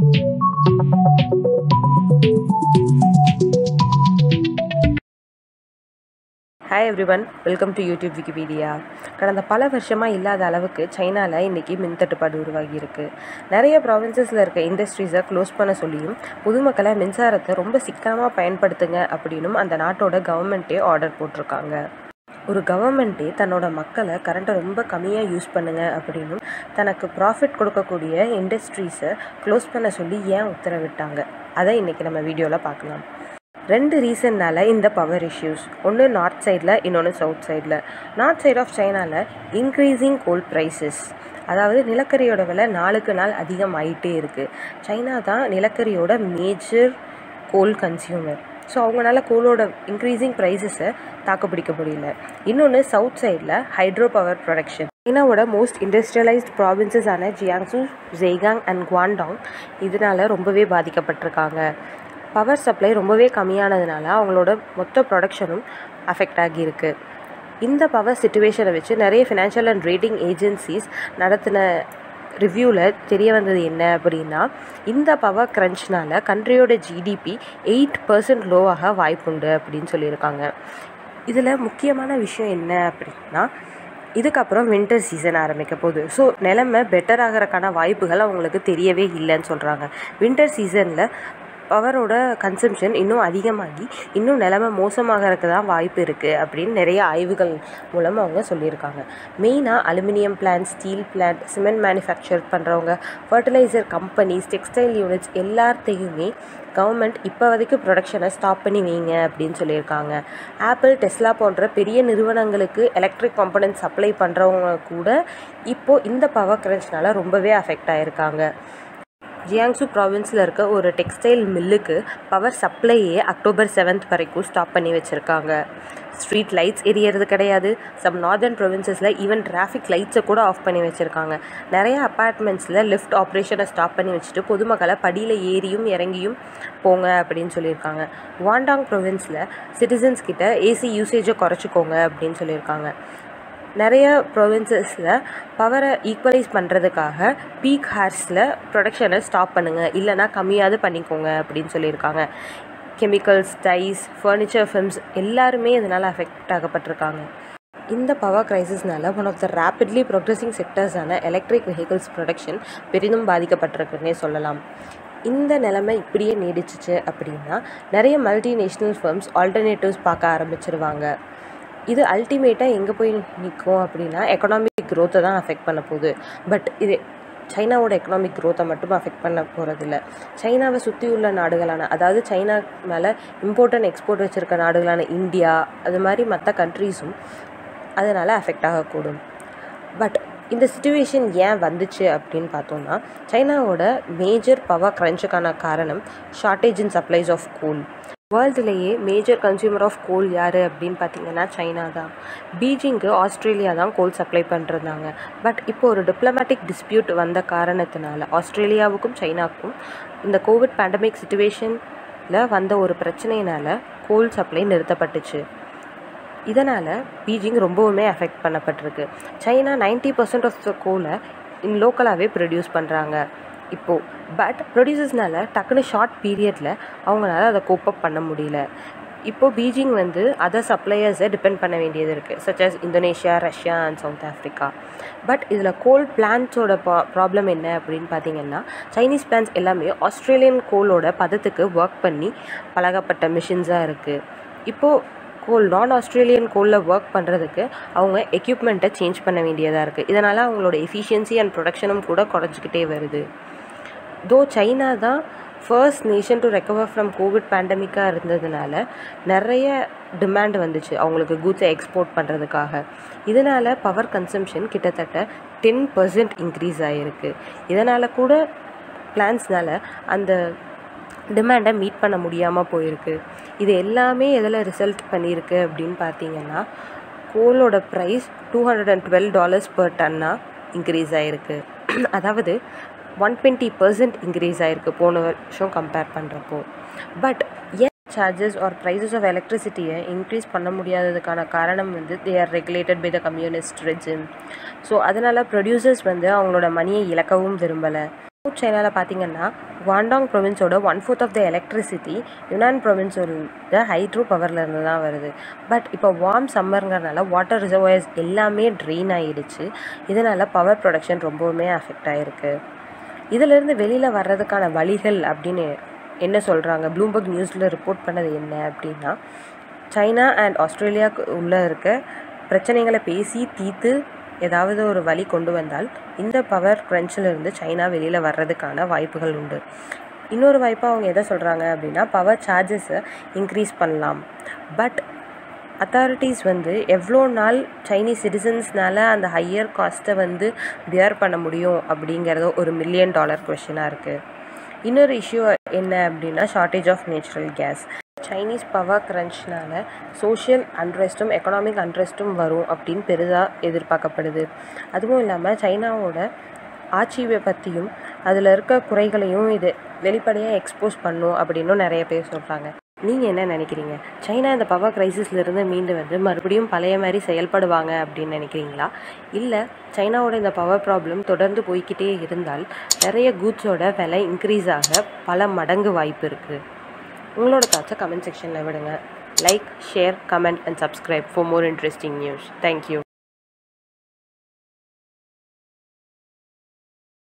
hi everyone welcome to YouTube Wikipedia கடந்த பல வருஷமாக இல்லாத அளவுக்கு சைனாவில் இன்றைக்கி மின்தட்டுப்பாடு உருவாகி இருக்கு நிறைய ப்ராவின்சஸில் இருக்க இண்டஸ்ட்ரீஸை க்ளோஸ் பண்ண சொல்லியும் பொதுமக்களை மின்சாரத்தை ரொம்ப சிக்கனமாக பயன்படுத்துங்க அப்படின்னும் அந்த நாட்டோட கவர்மெண்ட்டே ஆர்டர் போட்டிருக்காங்க ஒரு கவர்மெண்ட்டே தன்னோட மக்களை கரண்ட்டை ரொம்ப கம்மியாக யூஸ் பண்ணுங்க அப்படின்னும் தனக்கு ப்ராஃபிட் கொடுக்கக்கூடிய இண்டஸ்ட்ரீஸை க்ளோஸ் பண்ண சொல்லி ஏன் உத்தரவிட்டாங்க அதை இன்றைக்கி நம்ம வீடியோவில் பார்க்கலாம் ரெண்டு ரீசன்னால் இந்த பவர் இஷ்யூஸ் ஒன்று நார்த் சைடில் இன்னொன்று சவுத் சைடில் நார்த் சைட் ஆஃப் சைனாவில் இன்க்ரீஸிங் கோல் ப்ரைஸஸ் அதாவது நிலக்கரியோட விலை நாளுக்கு நாள் அதிகமாயிட்டே இருக்குது சைனா தான் நிலக்கரியோட மேஜர் கோல் கன்சியூமர் ஸோ அவங்களால கோலோட இன்க்ரீஸிங் ப்ரைஸஸை தாக்குப்பிடிக்க முடியல இன்னொன்று சவுத் சைடில் ஹைட்ரோ பவர் ப்ரொடக்ஷன் சைனாவோட மோஸ்ட் இண்டஸ்ட்ரியலைஸ்ட் ப்ராவின்சஸான ஜியாங்சு ஜெய்காங் அண்ட் குவாண்டாங் இதனால் ரொம்பவே பாதிக்கப்பட்டிருக்காங்க பவர் சப்ளை ரொம்பவே கம்மியானதுனால அவங்களோட மொத்த ப்ரொடக்ஷனும் அஃபெக்ட் ஆகியிருக்கு இந்த பவர் சுச்சுவேஷனை வச்சு நிறைய ஃபினான்ஷியல் அண்ட் ரேட்டிங் ஏஜென்சிஸ் நடத்தின ரிவ்யூவில் தெரிய வந்தது என்ன அப்படின்னா இந்த பவர் க்ரன்ச்னால கண்ட்ரியோட ஜிடிபி எயிட் பர்சன்ட் லோவாக வாய்ப்புண்டு அப்படின்னு சொல்லியிருக்காங்க இதில் முக்கியமான விஷயம் என்ன அப்படின்னா இதுக்கப்புறம் வின்டர் சீசன் ஆரம்பிக்க போகுது ஸோ நிலைமை பெட்டர் ஆகிறதுக்கான வாய்ப்புகள் அவங்களுக்கு தெரியவே இல்லைன்னு சொல்கிறாங்க வின்டர் சீசனில் பவரோட கன்சம்ஷன் இன்னும் அதிகமாகி இன்னும் நிலைமை மோசமாகறதுக்கு தான் வாய்ப்பு இருக்குது அப்படின்னு நிறைய ஆய்வுகள் மூலம் அவங்க சொல்லியிருக்காங்க மெயினாக aluminium plant steel plant cement manufacture பண்ணுறவங்க ஃபர்டிலைசர் கம்பெனிஸ் டெக்ஸ்டைல் யூனிட்ஸ் எல்லாத்தையுமே கவர்மெண்ட் இப்போ வரைக்கும் ப்ரொடக்ஷனை ஸ்டாப் பண்ணி வைங்க அப்படின்னு சொல்லியிருக்காங்க ஆப்பிள் டெஸ்லா போன்ற பெரிய நிறுவனங்களுக்கு எலக்ட்ரிக் காம்பனன்ட் சப்ளை பண்ணுறவங்க கூட இப்போது இந்த பவர் கிரன்ச்னால ரொம்பவே அஃபெக்ட் ஆகிருக்காங்க ஜியாங்சு ப்ராவின்ஸில் இருக்க ஒரு டெக்ஸ்டைல் மில்லுக்கு பவர் சப்ளையே அக்டோபர் செவன்த் வரைக்கும் ஸ்டாப் பண்ணி வச்சுருக்காங்க ஸ்ட்ரீட் லைட்ஸ் எரியறது கிடையாது சம் நார்தர்ன் ப்ரொவின்சஸில் ஈவன் டிராஃபிக் லைட்ஸை கூட ஆஃப் பண்ணி வச்சுருக்காங்க நிறைய அப்பார்ட்மெண்ட்ஸில் லிஃப்ட் ஆப்ரேஷனை ஸ்டாப் பண்ணி வச்சுட்டு பொதுமக்களை படியில் ஏறியும் இறங்கியும் போங்க அப்படின்னு சொல்லியிருக்காங்க வாண்டாங் ப்ரொவின்ஸில் சிட்டிசன்ஸ் கிட்ட ஏசி யூசேஜை குறைச்சிக்கோங்க அப்படின்னு சொல்லியிருக்காங்க நிறைய ப்ரொவின்சஸில் பவரை ஈக்குவலைஸ் பண்ணுறதுக்காக பீக் ஹார்ஸில் ப்ரொடக்ஷனை ஸ்டாப் பண்ணுங்கள் இல்லைனா கம்மியாவது பண்ணிக்கோங்க அப்படின்னு சொல்லியிருக்காங்க கெமிக்கல்ஸ் டைஸ் ஃபர்னிச்சர் ஃபில்ம்ஸ் எல்லாருமே இதனால் அஃபெக்ட் ஆகப்பட்டிருக்காங்க இந்த பவர் க்ரைசிஸ்னால one of the rapidly progressing செக்டர்ஸான எலக்ட்ரிக் வெஹிக்கிள்ஸ் ப்ரொடக்ஷன் பெரிதும் பாதிக்கப்பட்டிருக்குன்னே சொல்லலாம் இந்த நிலைமை இப்படியே நீடிச்சிச்சு அப்படின்னா நிறைய மல்டிநேஷ்னல் ஃபர்ம்ஸ் ஆல்டர்னேட்டிவ்ஸ் பார்க்க ஆரம்பிச்சிருவாங்க இது அல்டிமேட்டாக எங்கே போய் நிற்கும் அப்படின்னா எக்கனாமிக் க்ரோத்தை தான் அஃபெக்ட் பண்ண போகுது பட் இது சைனாவோட எக்கனாமிக் க்ரோத்தை மட்டும் அஃபெக்ட் பண்ண போகிறதில்ல சைனாவை சுற்றி உள்ள நாடுகளான அதாவது சைனா மேலே இம்போர்ட் அண்ட் எக்ஸ்போர்ட் வச்சுருக்க நாடுகளான இந்தியா அது மாதிரி மற்ற கண்ட்ரீஸும் அதனால் அஃபெக்ட் ஆகக்கூடும் பட் இந்த சுச்சுவேஷன் ஏன் வந்துச்சு அப்படின்னு பார்த்தோம்னா சைனாவோட மேஜர் பவர் க்ரன்ச்சுக்கான காரணம் shortage in supplies of coal வேர்ல்டுலேயே மேஜர் கன்சியூமர் ஆஃப் கோல் யார் அப்படின்னு பார்த்தீங்கன்னா சைனா தான் பீஜிங்க்கு ஆஸ்திரேலியா தான் கோல் சப்ளை பண்ணிருந்தாங்க பட் இப்போ ஒரு டிப்ளமேட்டிக் டிஸ்பியூட் வந்த காரணத்தினால ஆஸ்திரேலியாவுக்கும் சைனாவுக்கும் இந்த கோவிட் பேண்டமிக் சுச்சுவேஷனில் வந்த ஒரு பிரச்சனையினால் கோல் சப்ளை நிறுத்தப்பட்டுச்சு இதனால் பீஜிங் ரொம்பவுமே அஃபெக்ட் பண்ணப்பட்டிருக்கு China ninety percent of the கோலை இன் லோக்கலாகவே ப்ரொடியூஸ் பண்ணுறாங்க இப்போது பட் ப்ரொடியூசர்ஸ்னால டக்குன்னு ஷார்ட் பீரியடில் அவங்களால அதை கோப்பப் பண்ண முடியல இப்போது பீஜிங் வந்து அதர் சப்ளையர்ஸை டிபெண்ட் பண்ண வேண்டியது இருக்குது such as Indonesia Russia and South Africa but இதில் கோல் பிளான்ஸோட ப்ரா ப்ராப்ளம் என்ன அப்படின்னு பார்த்தீங்கன்னா சைனீஸ் பிளான்ஸ் எல்லாமே ஆஸ்திரேலியன் கோலோட பதத்துக்கு ஒர்க் பண்ணி பழகப்பட்ட மிஷின்ஸாக இருக்குது இப்போது கோல் நான் ஆஸ்திரேலியன் கோலில் ஒர்க் பண்ணுறதுக்கு அவங்க எக்யூப்மெண்ட்டை சேஞ்ச் பண்ண வேண்டியதாக இருக்குது இதனால் அவங்களோட எஃபிஷியன்சி அண்ட் ப்ரொடக்ஷனும் கூட குறைஞ்சிக்கிட்டே வருது தோ சைனா தான் first nation to recover from COVID பேண்டமிக்காக இருந்ததுனால நிறைய டிமாண்ட் வந்துச்சு அவங்களுக்கு கூட்ஸை எக்ஸ்போர்ட் பண்ணுறதுக்காக இதனால் பவர் கன்சம்ஷன் கிட்டத்தட்ட டென் பர்சன்ட் இன்க்ரீஸ் ஆகிருக்கு இதனால் கூட பிளான்ஸ்னால் அந்த டிமாண்டை மீட் பண்ண முடியாமல் போயிருக்கு இது எல்லாமே எதில் ரிசல்ட் பண்ணியிருக்கு அப்படின்னு பார்த்தீங்கன்னா கோலோட price two hundred and twelve dollars per டன்னாக இன்க்ரீஸ் ஆகிருக்கு அதாவது ஒன் டுவெண்ட்டி பர்சன்ட் இன்க்ரீஸ் ஆகிருக்கு போன வருஷம் கம்பேர் பண்ணுறப்போ பட் ஏன் சார்ஜஸ் ஆர் ப்ரைஸஸ் ஆஃப் எலக்ட்ரிசிட்டியை இன்க்ரீஸ் பண்ண முடியாததுக்கான காரணம் வந்து they are regulated by the communist regime so அதனால் ப்ரொடியூசர்ஸ் வந்து அவங்களோட மணியை இழக்கவும் விரும்பலை சவுத் சைனாவில் பார்த்தீங்கன்னா குவாண்டாங் ப்ரொவின்ஸோட one fourth of the electricity Yunnan ப்ரொவின்ஸோட ஹைட்ரோ பவரில் இருந்து தான் வருது பட் இப்போ வார்ம் சம்மருங்கிறனால வாட்டர் ரிசர்வாயர்ஸ் எல்லாமே ட்ரெயின் ஆகிடுச்சு இதனால் பவர் ப்ரொடக்ஷன் ரொம்பவுமே அஃபெக்ட் ஆகிருக்கு இதிலேருந்து வெளியில் வர்றதுக்கான வழிகள் அப்படின்னு என்ன சொல்கிறாங்க ப்ளூம்பர்க் நியூஸில் ரிப்போர்ட் பண்ணது என்ன அப்படின்னா சைனா அண்ட் ஆஸ்திரேலியாவுக்கு உள்ளே இருக்க பிரச்சனைகளை பேசி தீர்த்து ஏதாவது ஒரு வழி கொண்டு வந்தால் இந்த பவர் இருந்து சைனா வெளியில் வர்றதுக்கான வாய்ப்புகள் உண்டு இன்னொரு வாய்ப்பாக அவங்க எதை சொல்கிறாங்க அப்படின்னா பவர் சார்ஜஸை இன்க்ரீஸ் பண்ணலாம் பட் அத்தாரிட்டிஸ் வந்து எவ்வளோ நாள் சைனீஸ் சிட்டிசன்ஸ்னால அந்த ஹையர் காஸ்ட்டை வந்து பியர் பண்ண முடியும் அப்படிங்கிறது ஒரு மில்லியன் டாலர் கொஷினாக இருக்குது இன்னொரு இஷ்யூ என்ன அப்படின்னா shortage of natural gas Chinese power க்ரன்ச்னால சோஷியல் அன்ரெஸ்ட்டும் எக்கனாமிக் அன்ரெஸ்ட்டும் வரும் அப்படின்னு பெரிதாக எதிர்பார்க்கப்படுது அதுவும் இல்லாமல் சைனாவோட ஆட்சியை பற்றியும் அதில் இருக்க குறைகளையும் இது வெளிப்படையாக எக்ஸ்போஸ் பண்ணும் அப்படின்னும் நிறைய பேர் சொல்கிறாங்க நீங்கள் என்ன நினைக்கிறீங்க சைனா இந்த பவர் க்ரைசிஸ்லேருந்து மீண்டு வந்து மறுபடியும் பழைய மாதிரி செயல்படுவாங்க அப்படின்னு நினைக்கிறீங்களா இல்லை சைனாவோட இந்த பவர் ப்ராப்ளம் தொடர்ந்து போய்கிட்டே இருந்தால் நிறைய கூட்ஸோட விலை இன்க்ரீஸ் ஆக பல மடங்கு வாய்ப்பு இருக்குது உங்களோட தாட்ஸை கமெண்ட் செக்ஷனில் விடுங்க like share comment and subscribe for more interesting news thank you